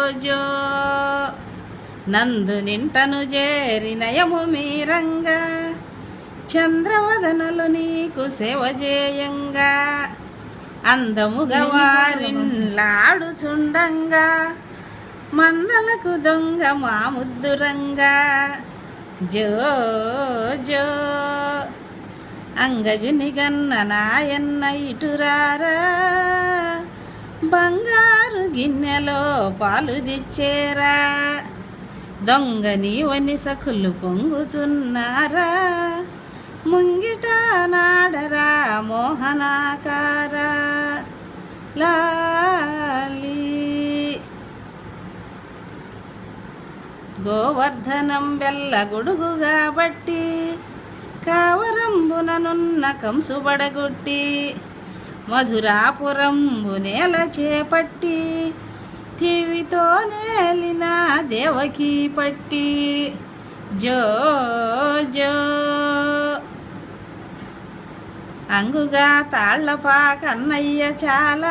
జో నందు నింటను చేరి నయము మీరంగా చంద్రవదనలు నీకు సేవ చేయంగా అందముగా వారిన్లాడుచుండంగా మందలకు దొంగ మా ముద్దురంగా జో జో అంగజుని గన్న నాయన్న ఇటురారా బంగారు గిన్నెలో పాలు తెచ్చేరా దొంగ నీవని సఖులు పొంగుచున్నారా ముంగిట నాడరా మోహనాకారా లాలి గోవర్ధనం బెల్ల గొడుగు కాబట్టి కావరంబుననున్న కంసుబడగొట్టి మధురాపురంబు నేల చేపట్టి టీవీతో నేలిన దేవకీ పట్టి జో జో అంగుగా తాళ్లపా కన్నయ్య చాలా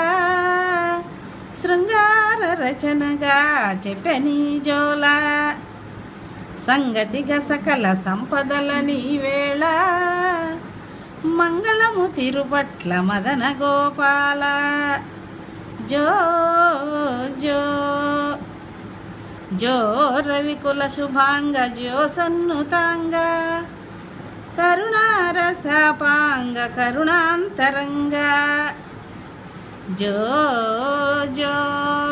శృంగార రచనగా చెప్పని జోలా సంగతిగా సకల సంపదలని వేళ మంగళము తిరుపట్ల మదన గోపాల జో జో జో రవికుల శుభాంగ జో సన్నుతాంగ కరుణారసాపాంగ కరుణాంతరంగా జో జో